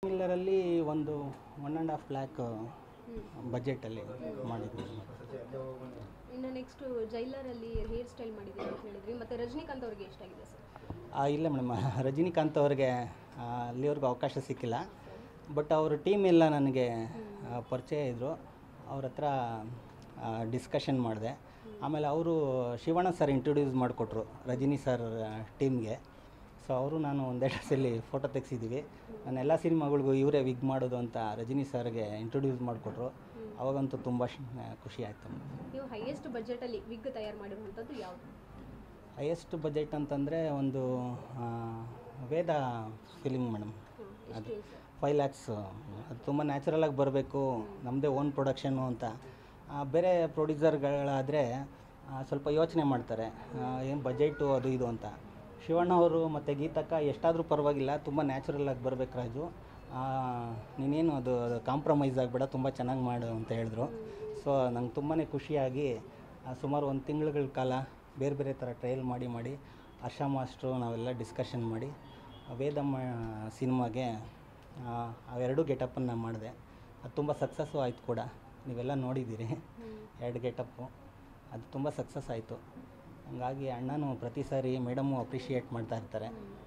ಮಿಲ್ಲರಲ್ಲಿ ಒಂದು one and half lakh ಬಜೆಟಲ್ಲಿ ಮಾಡಿದ್ವಿ ಇನ್ನು ನೆಕ್ಸ್ಟ್ ಜೈಲರಲ್ಲಿ ಹೇರ್ ಸ್ಟೈಲ್ ಮಾಡಿದ್ದೀರಿ ಅಂತ ಹೇಳಿದ್ರಿ ಮತ್ತು ರಜನಿಕಾಂತ್ ಅವ್ರಿಗೆ ಎಷ್ಟಾಗಿದೆ ಸರ್ ಆ, ಇಲ್ಲ ಮೇಡಮ್ ರಜನಿಕಾಂತ್ ಅವ್ರಿಗೆ ಆ, ಅಲ್ಲಿವರೆಗೂ ಅವಕಾಶ ಸಿಕ್ಕಿಲ್ಲ ಬಟ್ ಅವ್ರ ಟೀಮ್ ಎಲ್ಲ ನನಗೆ ಆ, ಪರಿಚಯ ಇದ್ದರು ಅವ್ರ ಹತ್ರ ಡಿಸ್ಕಷನ್ ಮಾಡಿದೆ ಆಮೇಲೆ ಅವರು ಶಿವಣ್ಣ ಸರ್ ಇಂಟ್ರೊಡ್ಯೂಸ್ ಮಾಡಿಕೊಟ್ರು ರಜನಿ ಸರ್ ಟೀಮ್ಗೆ ಸೊ ಅವರು ನಾನು ಒಂದೆರಡು ಸಲ ಫೋಟೋ ತೆಗ್ಸಿದ್ದೀವಿ ನನ್ನ ಎಲ್ಲ ಸಿನಿಮಾಗಳಿಗೂ ಇವರೇ ವಿಗ್ ಮಾಡೋದು ಅಂತ ರಜನಿ ಸರ್ಗೆ ಇಂಟ್ರೊಡ್ಯೂಸ್ ಮಾಡಿಕೊಟ್ರು ಅವಾಗಂತೂ ತುಂಬ ಖುಷಿ ಆಯಿತು ನೀವು ಹೈಯೆಸ್ಟ್ ಬಜೆಟಲ್ಲಿ ವಿಗ್ ತಯಾರು ಮಾಡಿರುವಂಥದ್ದು ಯಾವುದು ಹೈಯೆಸ್ಟ್ ಬಜೆಟ್ ಅಂತಂದರೆ ಒಂದು ಆ, ವೇದ ಫಿಲಿಮ್ ಮೇಡಮ್ ಅದು ಎಷ್ಟು ಸರ್ ಫೈವ್ ಲ್ಯಾಕ್ಸ್ ಅದು ತುಂಬ ನ್ಯಾಚುರಲಾಗಿ ಬರಬೇಕು ನಮ್ಮದೇ ಓನ್ ಪ್ರೊಡಕ್ಷನ್ನು ಅಂತ ಆ, ಬೇರೆ ಪ್ರೊಡ್ಯೂಸರ್ಗಳಾದರೆ ಸ್ವಲ್ಪ ಯೋಚನೆ ಮಾಡ್ತಾರೆ ಏನು ಬಜೆಟು ಅದು ಇದು ಅಂತ ಶಿವಣ್ಣ ಅವರು ಮತ್ತು ಗೀತಕ್ಕ ಎಷ್ಟಾದರೂ ಪರವಾಗಿಲ್ಲ ತುಂಬ ನ್ಯಾಚುರಲಾಗಿ ಬರಬೇಕು ರಾಜು ಆ, ನೀನೇನು ಅದು ಕಾಂಪ್ರಮೈಸ್ ಆಗಬೇಡ ತುಂಬ ಚೆನ್ನಾಗಿ ಮಾಡು ಅಂತ ಹೇಳಿದ್ರು ಸೊ ನಂಗೆ ತುಂಬಾ ಖುಷಿಯಾಗಿ ಆ, ಸುಮಾರು ಒಂದು ತಿಂಗಳುಗಳ ಕಾಲ ಬೇರೆ ಬೇರೆ ಥರ ಟ್ರಯಲ್ ಮಾಡಿ ಮಾಡಿ ಹರ್ಷ ಮಾಸ್ಟ್ರು ನಾವೆಲ್ಲ ಡಿಸ್ಕಷನ್ ಮಾಡಿ ವೇದಮ್ಮ ಸಿನಿಮಾಗೆ ಆ, ಅವೆರಡು ಗೆಟಪ್ಪನ್ನು ಮಾಡಿದೆ ಅದು ತುಂಬ ಸಕ್ಸಸ್ಸು ಆಯಿತು ಕೂಡ ನೀವೆಲ್ಲ ನೋಡಿದ್ದೀರಿ ಎರಡು ಗೆಟಪ್ಪು ಅದು ತುಂಬ ಸಕ್ಸಸ್ ಆಯಿತು ಹಂಗಾಗಿ ಅಣ್ಣನೂ ಪ್ರತಿ ಸಾರಿ ಮೇಡಮು ಅಪ್ರಿಷಿಯೇಟ್ ಮಾಡ್ತಾ ಇರ್ತಾರೆ